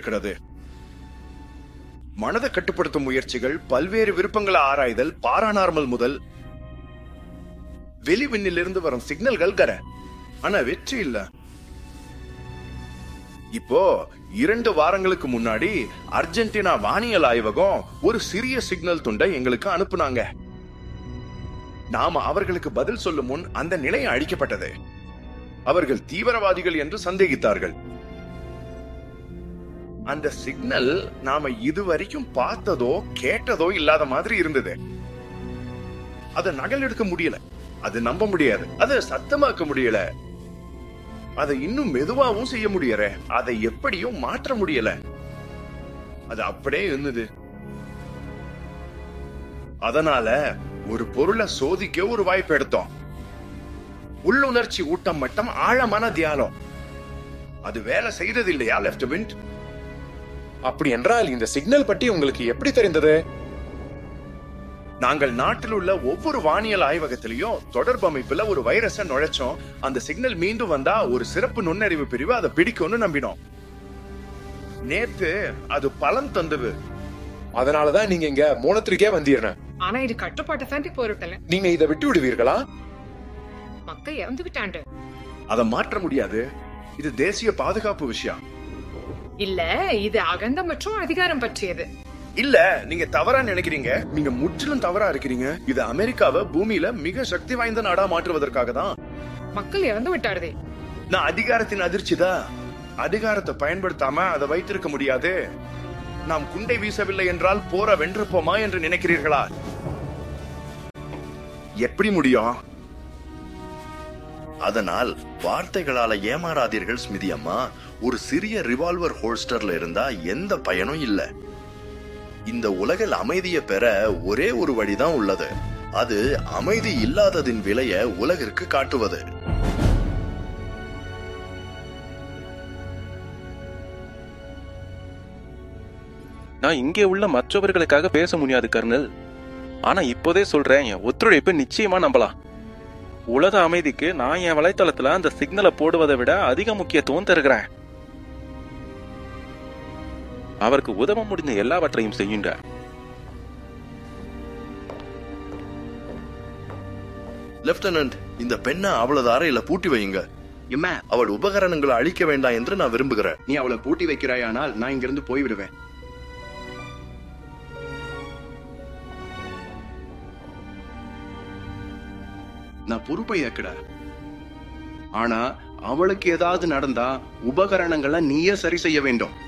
இருக்கிறது மனதை கட்டுப்படுத்தும் முயற்சிகள் பல்வேறு விருப்பங்களை ஆராய்தல் பாராநார்மல் முதல் வெளிவிண்ணிலிருந்து வரும் சிக்னல்கள் கர ஆனா வெற்றி இல்ல இப்போ இரண்டு வாரங்களுக்கு முன்னாடி அர்ஜென்டினா வானியல் ஆய்வகம் ஒரு சிறிய சிக்னல் துண்டை எங்களுக்கு அனுப்புனாங்க நாம அவர்களுக்கு பதில் சொல்லும் முன் அந்த நிலையம் அழிக்கப்பட்டது அவர்கள் தீவிரவாதிகள் என்று சந்தேகித்தார்கள் அந்த சிக்னல் நாம இதுவரைக்கும் பார்த்ததோ கேட்டதோ இல்லாத மாதிரி இருந்தது அதை நகல் எடுக்க முடியல அது நம்ப முடியாது அதை சத்தமாக்க முடியல அதை இன்னும் மெதுவாவும் செய்ய முடியற அதை எப்படியும் மாற்ற முடியல அது அப்படியே இருந்தது அதனால ஒரு பொருளை சோதிக்க ஒரு வாய்ப்பு எடுத்தோம் உள்ளுணர்ச்சி ஊட்டம் மட்டும் ஆழமான தியானம் அது வேலை செய்யறது இல்லையா லெப்டினன்ட் அப்படி என்றால் இந்த சிக்னல் பற்றி உங்களுக்கு எப்படி தெரிந்தது நாங்கள் நாட்டில் உள்ள ஒவ்வொரு வானியல் ஆய்வகத்திலையும் தொடர்பு அமைப்புல ஒரு வைரஸ நுழைச்சோம் அந்த சிக்னல் மீண்டும் வந்தா ஒரு சிறப்பு நுண்ணறிவு பிரிவு அதை பிடிக்கும்னு நம்பினோம் நேத்து அது பலன் தந்தது அதனாலதான் நீங்க இங்க மூலத்திற்கே வந்தீர்ன ஆனா இது கட்டுப்பாட்டை தாண்டி போரிட்டல நீங்க இதை விட்டு விடுவீர்களா மக்கள் இறந்து விட்டாண்டு அதை மாற்ற முடியாது இது தேசிய பாதுகாப்பு விஷயம் இல்ல இது அகந்த மற்றும் அதிகாரம் பற்றியது இல்ல நீங்க தவறா நினைக்கிறீங்க நீங்க முற்றிலும் தவறா இருக்கிறீங்க இது அமெரிக்காவை பூமியில மிக சக்தி வாய்ந்த நாடா மாற்றுவதற்காக தான் மக்கள் இறந்து விட்டாருதே நான் அதிகாரத்தின் அதிர்ச்சி தான் அதிகாரத்தை பயன்படுத்தாம அதை வைத்திருக்க முடியாது நாம் குண்டை வீசவில்லை என்றால் போற வென்றிருப்போமா என்று நினைக்கிறீர்களா எப்படி முடியும் அதனால் வார்த்தைகளால ஏமாறாதீர்கள் ஸ்மிதி அம்மா ஒரு சிறிய ரிவால்வர் ஹோல்ஸ்டர்ல இருந்தா எந்த பயனும் இல்ல இந்த உலகில் அமைதியை பெற ஒரே ஒரு வழிதான் உள்ளது அது அமைதி இல்லாததின் விலைய உலகிற்கு காட்டுவது நான் இங்கே உள்ள மற்றவர்களுக்காக பேச முடியாது கர்னல் ஆனா இப்போதே சொல்றேன் என் ஒத்துழைப்பை நிச்சயமா நம்பலாம் உலக அமைதிக்கு நான் என் வலைத்தளத்துல அந்த சிக்னலை போடுவதை விட அதிக முக்கியத்துவம் தருகிறேன் அவருக்கு உதவ முடிந்த எல்லாவற்றையும் செய்யுங்க லெப்டினன்ட் இந்த பெண்ணை அவளது அறையில பூட்டி வையுங்க எம்மா அவள் உபகரணங்களை அழிக்க வேண்டாம் என்று நான் விரும்புகிறேன் நீ அவளை பூட்டி வைக்கிறாயானால் நான் இங்கிருந்து போய்விடுவேன் நான் பொறுப்பை ஏற்கட ஆனா அவளுக்கு ஏதாவது நடந்தா உபகரணங்களை நீயே சரி செய்ய வேண்டும்